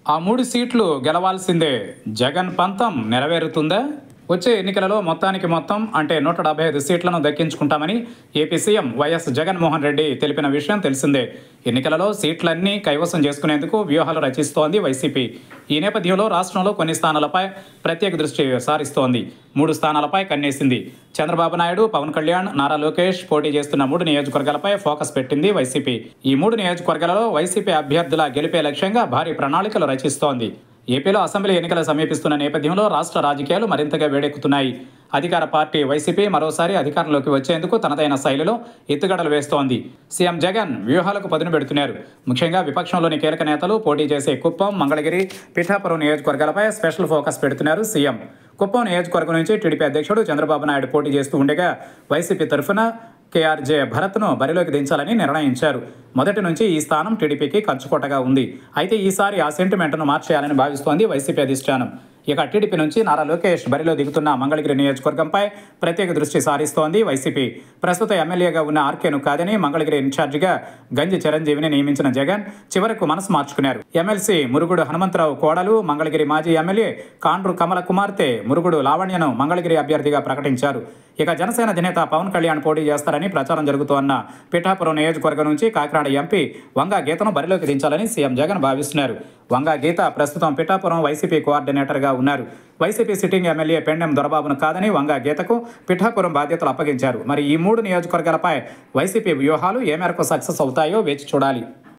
ఆ మూడు సీట్లు గెలవాల్సిందే జగన్ పంతం నెరవేరుతుందా వచ్చే ఎన్నికలలో మొత్తానికి మొత్తం అంటే నూట డెబ్బై ఐదు సీట్లను దక్కించుకుంటామని AP CM YS Jaganmohan Reddy తెలిపిన విషయం తెలిసిందే ఎన్నికలలో సీట్లన్నీ కైవసం చేసుకునేందుకు వ్యూహాలు రచిస్తోంది వైసీపీ ఈ నేపథ్యంలో రాష్ట్రంలో కొన్ని స్థానాలపై ప్రత్యేక దృష్టి సారిస్తోంది మూడు స్థానాలపై కన్నేసింది చంద్రబాబు నాయుడు పవన్ కళ్యాణ్ నారా లోకేష్ పోటీ చేస్తున్న మూడు నియోజకవర్గాలపై ఫోకస్ పెట్టింది వైసీపీ ఈ మూడు నియోజకవర్గాలలో వైసీపీ అభ్యర్థుల గెలిపే లక్ష్యంగా భారీ ప్రణాళికలు రచిస్తోంది ఏపీలో అసెంబ్లీ ఎన్నికలు సమీపిస్తున్న నేపథ్యంలో రాష్ట్ర రాజకీయాలు మరింతగా వేడెక్కుతున్నాయి అధికార పార్టీ వైసీపీ మరోసారి అధికారంలోకి వచ్చేందుకు తనదైన శైలిలో ఎత్తుగడలు వేస్తోంది సీఎం జగన్ వ్యూహాలకు పదును పెడుతున్నారు ముఖ్యంగా విపక్షంలోని కీలక నేతలు పోటీ చేసే కుప్పం మంగళగిరి పిఠాపురం నియోజకవర్గాలపై స్పెషల్ ఫోకస్ పెడుతున్నారు సీఎం కుప్పం నియోజకవర్గం నుంచి టీడీపీ అధ్యక్షుడు చంద్రబాబు నాయుడు పోటీ చేస్తూ ఉండగా వైసీపీ తరఫున కేఆర్జే భరత్ను బరిలోకి దించాలని నిర్ణయించారు మొదటి నుంచి ఈ స్థానం టీడీపీకి ఖర్చుకోటగా ఉంది అయితే ఈసారి ఆ సెంటిమెంట్ను మార్చేయాలని భావిస్తోంది వైసీపీ అధిష్టానం ఇక టీడీపీ నుంచి నారా లోకేష్ బరిలో దిగుతున్న మంగళగిరి నియోజకవర్గంపై ప్రత్యేక దృష్టి సారిస్తోంది వైసీపీ ప్రస్తుత ఎమ్మెల్యేగా ఉన్న ఆర్కేను కాదని మంగళగిరి ఇన్ఛార్జిగా గంజి చిరంజీవిని నియమించిన జగన్ చివరకు మనసు మార్చుకున్నారు ఎమ్మెల్సీ మురుగుడు హనుమంతరావు కోడలు మంగళగిరి మాజీ ఎమ్మెల్యే కాండ్రు కమల కుమార్తె మురుగుడు లావణ్యను మంగళగిరి అభ్యర్థిగా ప్రకటించారు ఇక జనసేన అధినేత పవన్ కళ్యాణ్ పోటీ చేస్తారని ప్రచారం జరుగుతోన్న పిఠాపురం నియోజకవర్గం నుంచి కాకినాడ ఎంపీ వంగా గీతను బరిలోకి దించాలని సీఎం జగన్ భావిస్తున్నారు వంగా గీత ప్రస్తుతం పిఠాపురం వైసీపీ కోఆర్డినేటర్గా ఉన్నారు వైసీపీ సిట్టింగ్ ఎమ్మెల్యే పెండెం దొరబాబును కాదని వంగా గీతకు పిఠాపురం బాధ్యతలు అప్పగించారు మరి ఈ మూడు నియోజకవర్గాలపై వైసీపీ వ్యూహాలు ఏ మేరకు సక్సెస్ అవుతాయో వేచి చూడాలి